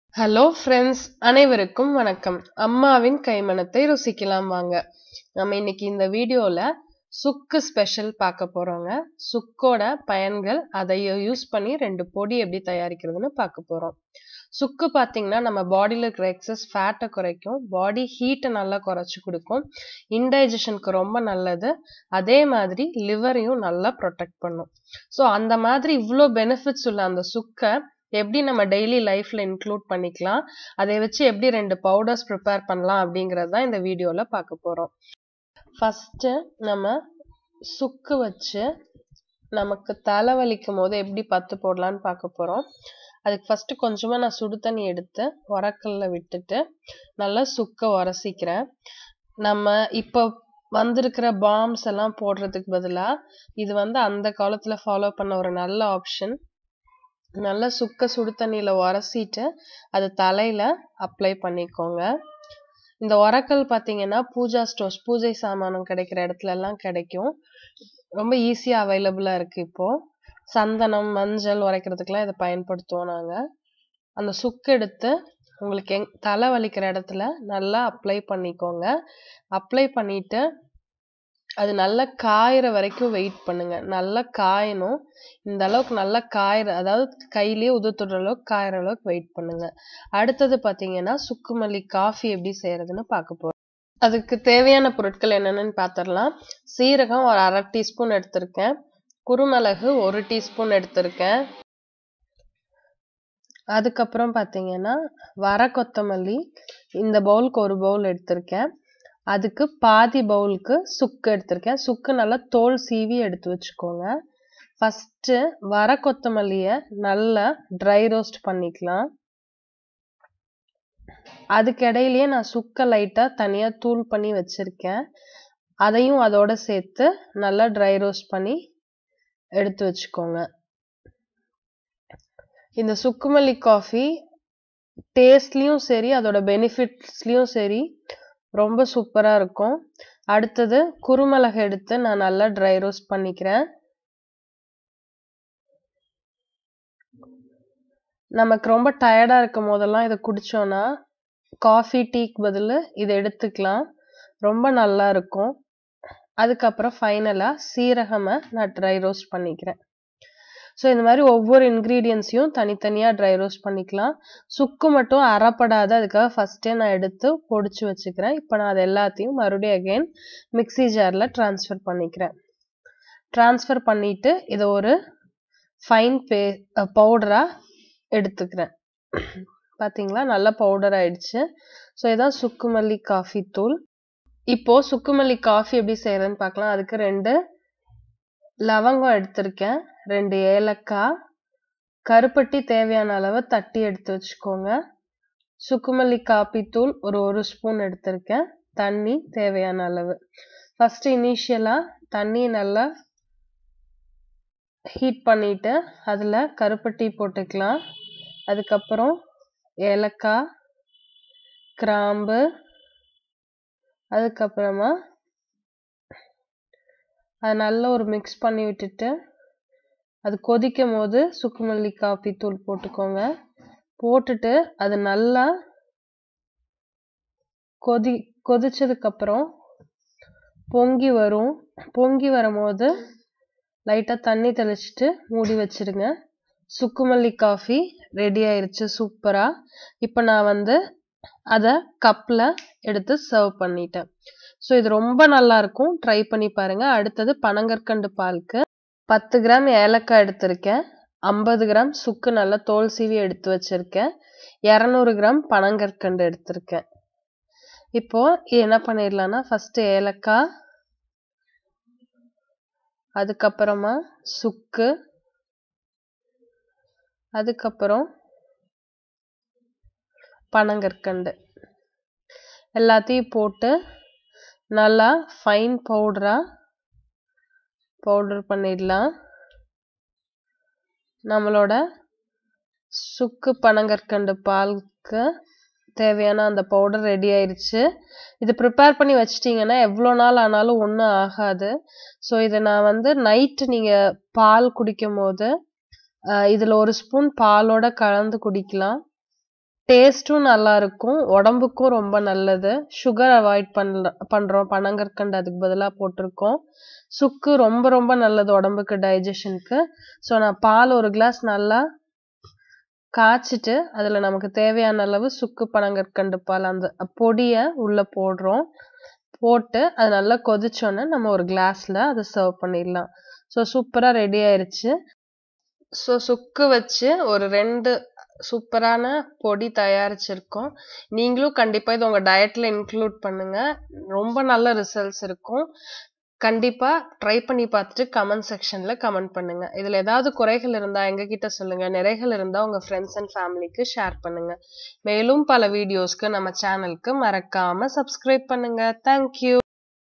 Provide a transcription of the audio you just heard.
hello friends அனைவருக்கும் வணக்கம் அம்மாவின் கைமணத்தை ருசிக்கலாம் வாங்க நம்ம இன்னைக்கு இந்த வீடியோல சுக்கு ஸ்பெஷல் பார்க்க போறோங்க சுக்கோட பயன்கள் அதை யூஸ் பண்ணி ரெண்டு பொடி எப்படி தயாரிக்கிறதுன்னு பார்க்க போறோம் சுக்கு பார்த்தீங்கன்னா நம்ம பாடியில் இருக்கிற எக்ஸஸ் ஃபேட்டை குறைக்கும் பாடி ஹீட்டை நல்லா குறைச்சி கொடுக்கும் இன்டைஜஷனுக்கு ரொம்ப நல்லது அதே மாதிரி லிவரையும் நல்லா ப்ரொடெக்ட் பண்ணும் ஸோ அந்த மாதிரி இவ்வளோ பெனிஃபிட்ஸ் உள்ள அந்த சுக்கை எப்படி நம்ம டெய்லி லைஃப்ல இன்க்ளூட் பண்ணிக்கலாம் அதை வச்சு எப்படி ரெண்டு பவுடர்ஸ் ப்ரிப்பேர் பண்ணலாம் அப்படிங்கிறது தான் இந்த வீடியோவில் பார்க்க போகிறோம் ஃபஸ்ட்டு நம்ம சுக்கு வச்சு நமக்கு தலை வலிக்கும் போது எப்படி பத்து போடலான்னு பார்க்க போகிறோம் அதுக்கு ஃபஸ்ட்டு கொஞ்சமாக நான் சுடு தண்ணி எடுத்து உரக்கல்ல விட்டுட்டு நல்லா சுக்கை உரசிக்கிறேன் நம்ம இப்போ வந்திருக்கிற பாம்ஸ் எல்லாம் போடுறதுக்கு பதிலாக இது வந்து அந்த காலத்தில் ஃபாலோ பண்ண ஒரு நல்ல ஆப்ஷன் நல்லா சுக்க சுடு தண்ணியில் உரசிட்டு அது தலையில் அப்ளை பண்ணிக்கோங்க இந்த உரக்கல் பார்த்தீங்கன்னா பூஜா ஸ்டோர்ஸ் பூஜை சாமானம் கிடைக்கிற இடத்துல எல்லாம் கிடைக்கும் ரொம்ப ஈஸியாக அவைலபிளாக இருக்குது இப்போது சந்தனம் மஞ்சள் உரைக்கிறதுக்கெலாம் இதை பயன்படுத்துவோம் நாங்கள் அந்த சுக்கு எடுத்து உங்களுக்கு எங் தலை வலிக்கிற இடத்துல நல்லா அப்ளை பண்ணிக்கோங்க அப்ளை பண்ணிவிட்டு அது நல்லா காயிற வரைக்கும் வெயிட் பண்ணுங்க நல்லா காயணும் இந்த அளவுக்கு நல்லா காயிற அதாவது கையிலேயே உதுத்துடுற அளவுக்கு காயிற அளவுக்கு வெயிட் பண்ணுங்க அடுத்தது பார்த்தீங்கன்னா சுக்குமல்லி காஃபி எப்படி செய்யறதுன்னு பார்க்க போறோம் அதுக்கு தேவையான பொருட்கள் என்னென்னு பார்த்துடலாம் சீரகம் ஒரு அரை டீஸ்பூன் எடுத்திருக்கேன் குருமிளகு ஒரு டீஸ்பூன் எடுத்திருக்கேன் அதுக்கப்புறம் பார்த்தீங்கன்னா வர கொத்தமல்லி இந்த பவுலுக்கு ஒரு பவுல் எடுத்திருக்கேன் அதுக்கு பாதி பவுலுக்கு சுக்கு எடுத்திருக்கேன் சுக்கு நல்லா தோல் சீவி எடுத்து வச்சுக்கோங்க ஃபஸ்ட்டு வர கொத்தமல்லியை நல்லா ட்ரை ரோஸ்ட் பண்ணிக்கலாம் அதுக்கு இடையிலேயே நான் சுக்கை லைட்டாக தனியாக தூள் பண்ணி வச்சுருக்கேன் அதையும் அதோட சேர்த்து நல்லா ட்ரை ரோஸ்ட் பண்ணி எடுத்து வச்சுக்கோங்க இந்த சுக்குமல்லி காஃபி டேஸ்ட்லேயும் சரி அதோட பெனிஃபிட்ஸ்லேயும் சரி ரொம்ப சூப்பராக இருக்கும் அடுத்தது குருமிளகு எடுத்து நான் நல்லா ட்ரை ரோஸ்ட் பண்ணிக்கிறேன் நமக்கு ரொம்ப டயர்டாக இருக்கும் போதெல்லாம் இதை குடித்தோன்னா காஃபி டீக்கு பதில் இதை எடுத்துக்கலாம் ரொம்ப நல்லா இருக்கும் அதுக்கப்புறம் ஃபைனலாக சீரகமை நான் ட்ரை ரோஸ்ட் பண்ணிக்கிறேன் ஸோ இந்த மாதிரி ஒவ்வொரு இன்க்ரீடியன்ஸையும் தனித்தனியாக ட்ரை ரோஸ்ட் பண்ணிக்கலாம் சுக்கு மட்டும் அறப்படாத அதுக்காக ஃபஸ்ட்டே நான் எடுத்து பொடிச்சு வச்சுக்கிறேன் இப்போ நான் அது எல்லாத்தையும் மறுபடியும் அகெயின் மிக்சி ஜாரில் ட்ரான்ஸ்ஃபர் பண்ணிக்கிறேன் ட்ரான்ஸ்ஃபர் பண்ணிவிட்டு இதை ஒரு ஃபைன் பே பவுடராக எடுத்துக்கிறேன் பார்த்தீங்களா நல்ல பவுடர் ஆயிடுச்சு ஸோ இதான் சுக்குமல்லி காஃபி தூள் இப்போது சுக்குமல்லி காஃபி எப்படி செய்கிறதுன்னு பார்க்கலாம் அதுக்கு ரெண்டு லவங்கம் எடுத்திருக்கேன் ரெண்டு ஏலக்காய் கருப்பட்டி தேவையான அளவு தட்டி எடுத்து வச்சுக்கோங்க சுக்குமல்லி காப்பி தூள் ஒரு ஒரு ஸ்பூன் எடுத்திருக்கேன் தண்ணி தேவையான அளவு ஃபர்ஸ்ட் இனிஷியலாக தண்ணி நல்லா ஹீட் பண்ணிட்டு அதில் கருப்பட்டி போட்டுக்கலாம் அதுக்கப்புறம் ஏலக்காய் கிராம்பு அதுக்கப்புறமா அது நல்லா ஒரு மிக்ஸ் பண்ணி விட்டுட்டு அது கொதிக்கும் போது சுக்குமல்லி காப்பி தூள் போட்டுக்கோங்க போட்டுட்டு அது நல்லா கொதி கொதிச்சதுக்கப்புறம் பொங்கி வரும் பொங்கி வரும்போது லைட்டாக தண்ணி தெளிச்சிட்டு மூடி வச்சிருங்க சுக்குமல்லி காஃபி ரெடி ஆயிருச்சு சூப்பராக இப்போ நான் வந்து அதை கப்பில் எடுத்து சர்வ் பண்ணிட்டேன் ஸோ இது ரொம்ப நல்லா இருக்கும் ட்ரை பண்ணி பாருங்க அடுத்தது பனங்கற்கண்டு பாலுக்கு பத்து கிராம் ஏலக்காய் எடுத்திருக்கேன் ஐம்பது கிராம் சுக்கு நல்லா தோல் சீவி எடுத்து வச்சிருக்கேன் இரநூறு கிராம் பனங்கற்கண்டு எடுத்திருக்கேன் இப்போ என்ன பண்ணிடலாம்னா ஃபர்ஸ்ட் ஏலக்காய் அதுக்கப்புறமா சுக்கு அதுக்கப்புறம் பனங்கற்கண்டு எல்லாத்தையும் போட்டு நல்லா ஃபைன் பவுடராக பவுடர் பண்ணிடலாம் நம்மளோட சுக்கு பனங்கற்கண்டு பாலுக்கு தேவையான அந்த பவுடர் ரெடி ஆயிருச்சு இது ப்ரிப்பேர் பண்ணி வச்சிட்டிங்கன்னா எவ்வளோ நாள் ஆனாலும் ஒன்றும் ஆகாது ஸோ இதை நான் வந்து நைட்டு நீங்கள் பால் குடிக்கும் போது இதில் ஒரு ஸ்பூன் பாலோட கலந்து குடிக்கலாம் டேஸ்ட்டும் நல்லா இருக்கும் உடம்புக்கும் ரொம்ப நல்லது சுகர் அவாய்ட் பண்ண பண்றோம் பனங்கற்கண்டு அதுக்கு பதிலாக போட்டிருக்கோம் சுக்கு ரொம்ப ரொம்ப நல்லது உடம்புக்கு டைஜஷனுக்கு ஸோ நான் பால் ஒரு கிளாஸ் நல்லா காய்ச்சிட்டு அதில் நமக்கு தேவையான அளவு சுக்கு பனங்கற்கண்டு பால் அந்த பொடியை உள்ளே போடுறோம் போட்டு அது நல்லா கொதிச்சோன்னே நம்ம ஒரு கிளாஸில் அதை சர்வ் பண்ணிடலாம் ஸோ சூப்பராக ரெடி ஆயிருச்சு ஸோ சுக்கு வச்சு ஒரு ரெண்டு சூப்பரான பொடி தயாரிச்சிருக்கோம் நீங்களும் கண்டிப்பாக இது உங்கள் டயட்டில் இன்க்ளூட் பண்ணுங்க ரொம்ப நல்ல ரிசல்ட்ஸ் இருக்கும் கண்டிப்பாக ட்ரை பண்ணி பார்த்துட்டு கமெண்ட் செக்ஷனில் கமெண்ட் பண்ணுங்க இதில் ஏதாவது குறைகள் இருந்தால் எங்ககிட்ட சொல்லுங்க நிறைகள் இருந்தால் உங்கள் ஃப்ரெண்ட்ஸ் அண்ட் ஃபேமிலிக்கு ஷேர் பண்ணுங்க மேலும் பல வீடியோஸ்க்கு நம்ம சேனலுக்கு மறக்காம சப்ஸ்கிரைப் பண்ணுங்க தேங்க்யூ